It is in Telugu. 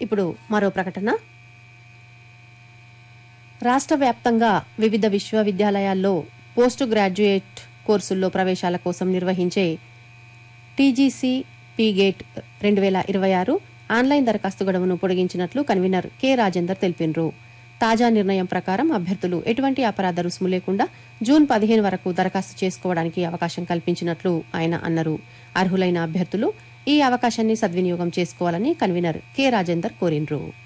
ఇప్పుడు మరో ప్రకటన రాష్ట్ర వ్యాప్తంగా వివిధ విశ్వవిద్యాలయాల్లో పోస్ట్ గ్రాడ్యుయేట్ కోర్సుల్లో ప్రవేశాల కోసం నిర్వహించే టీజీసీ పీగేట్ రెండు వేల ఇరవై ఆరు ఆన్లైన్ దరఖాస్తు గడువును పొడిగించినట్లు కన్వీనర్ కె రాజేందర్ తెలిపినరు తాజా నిర్ణయం ప్రకారం అభ్యర్థులు ఎటువంటి అపరాధ రుసుము లేకుండా జూన్ పదిహేను వరకు దరఖాస్తు చేసుకోవడానికి అవకాశం కల్పించినట్లు ఆయన అన్నారు అర్హులైన అభ్యర్థులు ఈ అవకాశాన్ని సద్వినియోగం చేసుకోవాలని కన్వీనర్ కె రాజేందర్ కోరినరు